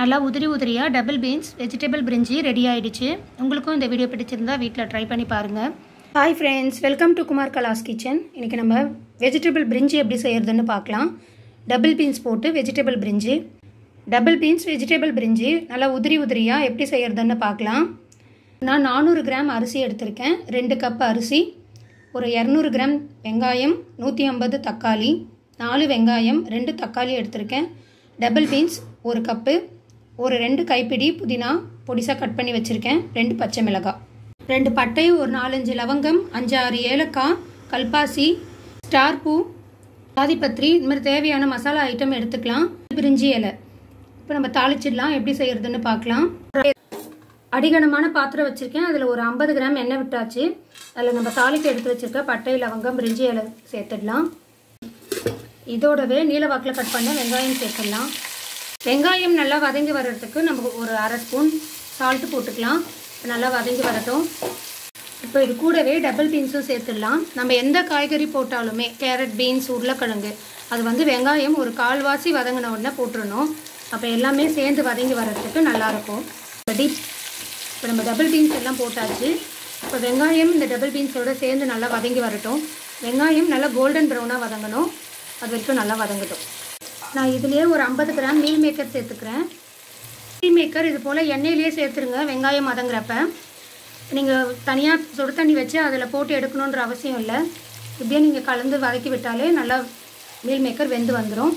நல்லா உதிரி உதிரியாக double beans vegetable brinji ready ஆயிடுச்சு உங்களுக்கும் இந்த வீடியோ பிடிச்சிருந்தா வீட்டில் ட்ரை பண்ணி பாருங்கள் hi friends welcome to Kumar Kalas kitchen இன்றைக்கி நம்ம வெஜிடபிள் பிரிஞ்சி எப்படி செய்கிறதுன்னு பார்க்கலாம் டபுள் பீன்ஸ் போட்டு vegetable brinji double beans vegetable brinji நல்லா உதிரி உதிரியாக எப்படி செய்கிறதுன்னு பார்க்கலாம் நான் நானூறு கிராம் அரிசி எடுத்திருக்கேன் ரெண்டு கப் அரிசி ஒரு இரநூறு கிராம் வெங்காயம் நூற்றி ஐம்பது தக்காளி நாலு வெங்காயம் ரெண்டு தக்காளி எடுத்திருக்கேன் டபுள் பீன்ஸ் ஒரு கப்பு ஒரு ரெண்டு கைப்பிடி புதினா பொடிசாக கட் பண்ணி வச்சுருக்கேன் ரெண்டு பச்சை மிளகாய் ரெண்டு பட்டை ஒரு நாலஞ்சு லவங்கம் அஞ்சாறு ஏலக்காய் கல்பாசி ஸ்டார் பூ ஜாதிபத்திரி இந்த மாதிரி தேவையான மசாலா ஐட்டம் எடுத்துக்கலாம் பிரிஞ்சி இலை இப்போ நம்ம தாளிச்சிடலாம் எப்படி செய்யறதுன்னு பார்க்கலாம் அடிகனமான பாத்திரம் வச்சுருக்கேன் அதில் ஒரு ஐம்பது கிராம் எண்ணெய் விட்டாச்சு அதில் நம்ம தாளிக்கு எடுத்து வச்சுருக்க பட்டை லவங்கம் பிரிஞ்சி இலை சேர்த்துடலாம் இதோடவே நீல வாக்கில் கட் பண்ண வெங்காயம் சேர்த்துடலாம் வெங்காயம் நல்லா வதங்கி வர்றதுக்கு நம்ம ஒரு அரை ஸ்பூன் சால்ட்டு போட்டுக்கலாம் நல்லா வதங்கி வரட்டும் இப்போ இது கூடவே டபுள் பீன்ஸும் சேர்த்துடலாம் நம்ம எந்த காய்கறி போட்டாலுமே கேரட் பீன்ஸ் உருளைக்கிழங்கு அது வந்து வெங்காயம் ஒரு கால்வாசி வதங்கின உடனே போட்டுருணும் அப்போ எல்லாமே சேர்ந்து வதங்கி வர்றதுக்கு நல்லாயிருக்கும் டீப் இப்போ நம்ம டபுள் பீன்ஸ் எல்லாம் போட்டாச்சு இப்போ வெங்காயம் இந்த டபுள் பீன்ஸோட சேர்ந்து நல்லா வதங்கி வரட்டும் வெங்காயம் நல்லா கோல்டன் ப்ரௌனாக வதங்கணும் அது வரைக்கும் நல்லா வதங்கட்டும் நான் இதுலேயே ஒரு ஐம்பது கிராம் மீல் மேக்கர் சேர்த்துக்கிறேன் மீல் மேக்கர் இது போல் எண்ணெயிலேயே சேர்த்துருங்க வெங்காயம் வதங்குறப்ப நீங்கள் தனியாக சுடு தண்ணி வச்சு அதில் போட்டு எடுக்கணுன்ற அவசியம் இல்லை இப்படியே நீங்கள் கலந்து வதக்கி விட்டாலே நல்லா மீல் மேக்கர் வெந்து வந்துடும்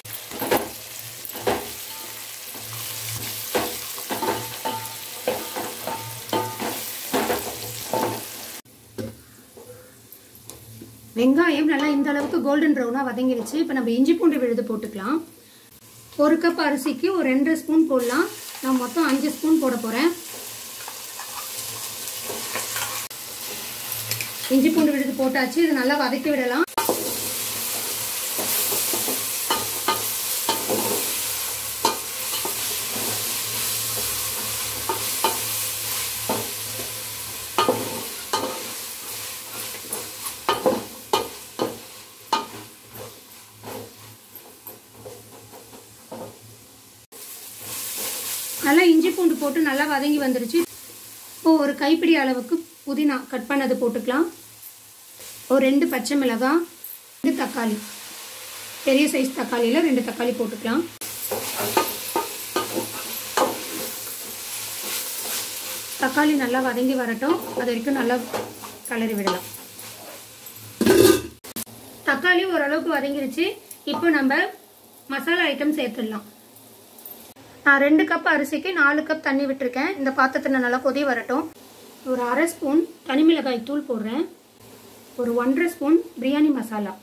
வெங்காயம் நல்லா இந்த அளவுக்கு கோல்டன் ப்ரௌனாக வதங்கிடுச்சு இப்போ நம்ம இஞ்சி பூண்டு விழுது போட்டுக்கலாம் ஒரு கப் அரிசிக்கு ஒரு ரெண்டு ஸ்பூன் போடலாம் நான் மொத்தம் அஞ்சு ஸ்பூன் போட போகிறேன் இஞ்சி பூண்டு விழுது போட்டாச்சு இது நல்லா வதக்கி விடலாம் நல்லா இஞ்சி பூண்டு போட்டு நல்லா வதங்கி வந்துருச்சு இப்போ ஒரு கைப்பிடி அளவுக்கு புதினா கட் பண்ணது போட்டுக்கலாம் ஒரு ரெண்டு பச்சை மிளகாய் ரெண்டு தக்காளி பெரிய சைஸ் தக்காளியில் ரெண்டு தக்காளி போட்டுக்கலாம் தக்காளி நல்லா வதங்கி வரட்டும் அது வரைக்கும் நல்லா கலரி விடலாம் தக்காளி ஓரளவுக்கு வதங்கிருச்சு இப்போ நம்ம மசாலா ஐட்டம் சேர்த்துடலாம் நான் ரெண்டு கப் அரிசிக்கு நாலு கப் தண்ணி விட்டுருக்கேன் இந்த பாத்திரத்தில் நல்லா கொதி வரட்டும் ஒரு அரை ஸ்பூன் தனிமிளகாய் தூள் போடுறேன் ஒரு ஒன்றரை ஸ்பூன் பிரியாணி மசாலா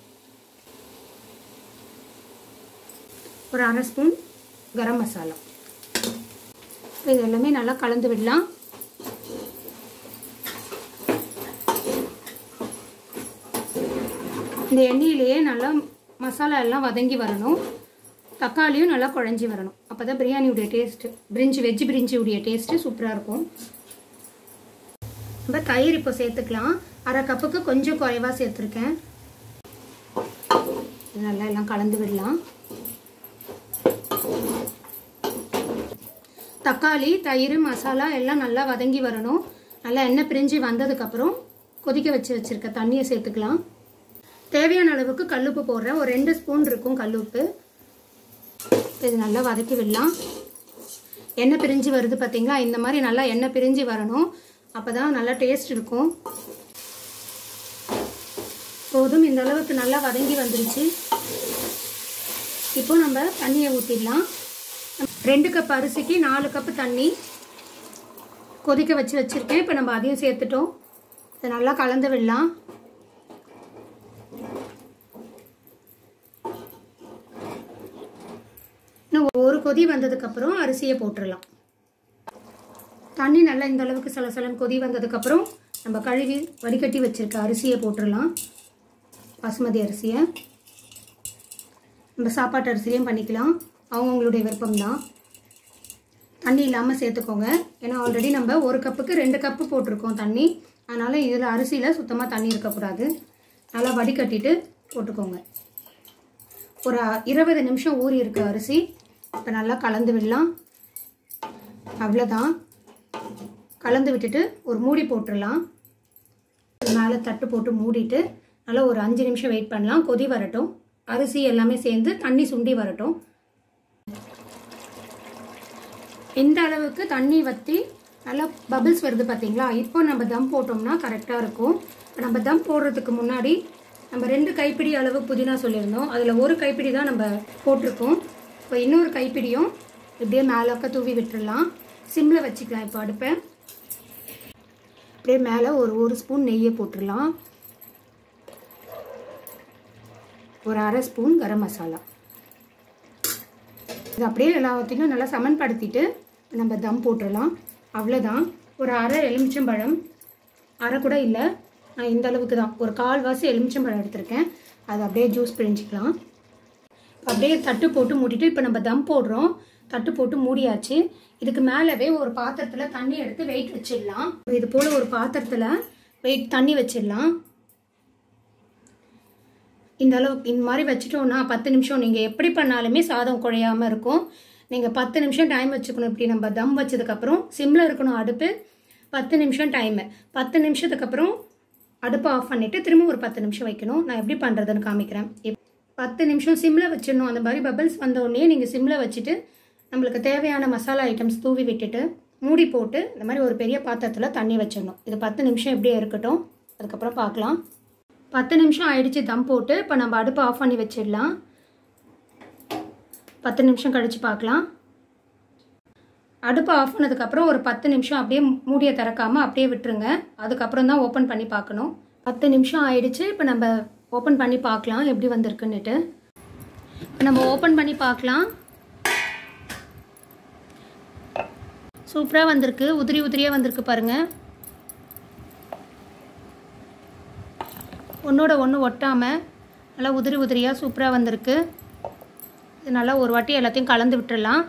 ஒரு அரை ஸ்பூன் கரம் மசாலா இது எல்லாமே நல்லா கலந்து விடலாம் இந்த எண்ணெயிலேயே நல்லா மசாலா எல்லாம் வதங்கி வரணும் தக்காளியும் நல்லா குழஞ்சி வரணும் அப்போ தான் பிரியாணியுடைய டேஸ்ட்டு பிரிஞ்சி வெஜ்ஜு பிரிஞ்சியுடைய டேஸ்ட்டு சூப்பராக இருக்கும் நம்ம தயிர் இப்போ சேர்த்துக்கலாம் அரை கப்புக்கு கொஞ்சம் குறைவாக சேர்த்துருக்கேன் நல்லா எல்லாம் கலந்து விடலாம் தக்காளி தயிர் மசாலா எல்லாம் நல்லா வதங்கி வரணும் நல்லா எண்ணெய் பிரிஞ்சு வந்ததுக்கப்புறம் கொதிக்க வச்சு வச்சுருக்க தண்ணியை சேர்த்துக்கலாம் தேவையான அளவுக்கு கல்லுப்பு போடுறேன் ஒரு ரெண்டு ஸ்பூன் இருக்கும் கல்லுப்பு இது நல்லா வதக்கி விடலாம் எண்ணெய் பிரிஞ்சு வருது பார்த்தீங்களா இந்த மாதிரி நல்லா எண்ணெய் பிரிஞ்சு வரணும் அப்போ தான் நல்லா டேஸ்ட் இருக்கும் போதும் இந்த அளவுக்கு நல்லா வதங்கி வந்துருச்சு இப்போ நம்ம தண்ணியை ஊற்றிடலாம் ரெண்டு கப் அரிசிக்கு நாலு கப்பு தண்ணி கொதிக்க வச்சு வச்சுருக்கேன் இப்போ நம்ம அதையும் சேர்த்துட்டோம் இதை நல்லா கலந்து விடலாம் இன்னும் ஒரு கொதி வந்ததுக்கப்புறம் அரிசியை போட்டுடலாம் தண்ணி நல்லா இந்த அளவுக்கு சலசலன்னு கொதி வந்ததுக்கப்புறம் நம்ம கழுவி வடிகட்டி வச்சுருக்க அரிசியை போட்டுடலாம் பாசுமதி அரிசியை நம்ம சாப்பாட்டு அரிசிலையும் பண்ணிக்கலாம் அவங்கவுங்களுடைய விருப்பம்தான் தண்ணி இல்லாமல் சேர்த்துக்கோங்க ஏன்னா ஆல்ரெடி நம்ம ஒரு கப்புக்கு ரெண்டு கப்பு போட்டிருக்கோம் தண்ணி அதனால் இதில் அரிசியில் சுத்தமாக தண்ணி இருக்கக்கூடாது நல்லா வடிகட்டிட்டு போட்டுக்கோங்க ஒரு இருபது நிமிஷம் ஊறி இருக்க அரிசி இப்போ நல்லா கலந்து விடலாம் அவ்வளோதான் கலந்து விட்டுட்டு ஒரு மூடி போட்டுடலாம் மேலே தட்டு போட்டு மூடிட்டு நல்லா ஒரு அஞ்சு நிமிஷம் வெயிட் பண்ணலாம் கொதி வரட்டும் அரிசி எல்லாமே சேர்ந்து தண்ணி சுண்டி வரட்டும் இந்த அளவுக்கு தண்ணி வற்றி நல்லா பபிள்ஸ் வருது பார்த்தீங்களா இப்போ நம்ம தம் போட்டோம்னா கரெக்டாக இருக்கும் இப்போ நம்ம தம் போடுறதுக்கு முன்னாடி நம்ம ரெண்டு கைப்பிடி அளவு புதினா சொல்லியிருந்தோம் அதில் ஒரு கைப்பிடி தான் நம்ம போட்டிருக்கோம் இப்போ இன்னொரு கைப்பிடியும் இப்படியே மேலாக்க தூவி விட்டுடலாம் சிம்மில் வச்சுக்கலாம் இப்போ அடுப்பை அப்படியே மேலே ஒரு ஒரு ஸ்பூன் நெய்யை போட்டுடலாம் ஒரு அரை ஸ்பூன் கரம் மசாலா இது அப்படியே எல்லாத்தையும் நல்லா சமன்படுத்திட்டு நம்ம தம் போட்டுடலாம் அவ்வளோதான் ஒரு அரை எலுமிச்சம்பழம் அரை கூட இல்லை நான் இந்த அளவுக்கு தான் ஒரு கால்வாசி எலுமிச்சம்பழம் எடுத்திருக்கேன் அதை அப்படியே ஜூஸ் பிழிஞ்சிக்கலாம் அப்படியே தட்டு போட்டு மூடிட்டு இப்போ நம்ம தம் போடுறோம் தட்டு போட்டு மூடியாச்சு இதுக்கு மேலவே ஒரு பாத்திரத்தில் தண்ணி எடுத்து வெயிட் வச்சிடலாம் இது போல் ஒரு பாத்திரத்தில் வெயிட் தண்ணி வச்சிடலாம் இந்த அளவுக்கு இந்த மாதிரி வச்சுட்டோன்னா பத்து நிமிஷம் நீங்கள் எப்படி பண்ணாலுமே சாதம் குழையாமல் இருக்கும் நீங்கள் பத்து நிமிஷம் டைம் வச்சுக்கணும் இப்படி நம்ம தம் வச்சதுக்கப்புறம் சிம்மில் இருக்கணும் அடுப்பு பத்து நிமிஷம் டைமு பத்து நிமிஷத்துக்கு அப்புறம் அடுப்பை ஆஃப் பண்ணிவிட்டு திரும்ப ஒரு பத்து நிமிஷம் வைக்கணும் நான் எப்படி பண்ணுறதுன்னு காமிக்கிறேன் இப் பத்து நிமிஷம் சிம்மில் வச்சிடணும் அந்த மாதிரி பபிள்ஸ் வந்த உடனே நீங்கள் சிம்மில் வச்சுட்டு நம்மளுக்கு தேவையான மசாலா ஐட்டம்ஸ் தூவி விட்டுட்டு மூடி போட்டு இந்த மாதிரி ஒரு பெரிய பாத்திரத்தில் தண்ணி வச்சிடணும் இது பத்து நிமிஷம் எப்படியே இருக்கட்டும் அதுக்கப்புறம் பார்க்கலாம் பத்து நிமிஷம் ஆயிடுச்சு தம் போட்டு இப்போ நம்ம அடுப்பை ஆஃப் பண்ணி வச்சிடலாம் பத்து நிமிஷம் கழித்து பார்க்கலாம் அடுப்பை ஆஃப் பண்ணதுக்கப்புறம் ஒரு பத்து நிமிஷம் அப்படியே மூடியை திறக்காமல் அப்படியே விட்டுருங்க அதுக்கப்புறம் தான் ஓப்பன் பண்ணி பார்க்கணும் பத்து நிமிஷம் ஆயிடுச்சு இப்போ நம்ம ஓப்பன் பண்ணி பார்க்கலாம் எப்படி வந்திருக்குன்னுட்டு இப்போ நம்ம ஓப்பன் பண்ணி பார்க்கலாம் சூப்பராக வந்திருக்கு உதிரி உதிரியாக வந்திருக்கு பாருங்கள் ஒன்றோட ஒன்று ஒட்டாமல் நல்லா உதிரி உதிரியாக சூப்பராக வந்திருக்கு இது நல்லா ஒரு வாட்டி எல்லாத்தையும் கலந்து விட்டுடலாம்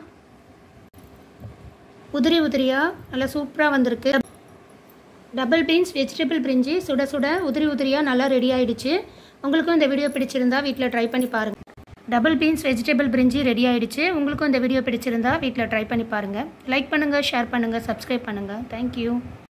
உதிரி உதிரியாக நல்லா சூப்பராக வந்திருக்கு டபுள் பீன்ஸ் வெஜிடபிள் பிரிஞ்சி சுட சுட உதிரி உதிரியாக நல்லா ரெடி ஆயிடுச்சு உங்களுக்கும் இந்த வீடியோ பிடிச்சிருந்தா வீட்டில் ட்ரை பண்ணி பாருங்கள் double beans vegetable brinji ready ஆயிடுச்சு உங்களுக்கும் இந்த வீடியோ பிடிச்சிருந்தா வீட்டில் ட்ரை பண்ணி பாருங்கள் லைக் பண்ணுங்கள் ஷேர் பண்ணுங்கள் சப்ஸ்கிரைப் பண்ணுங்கள் தேங்க்யூ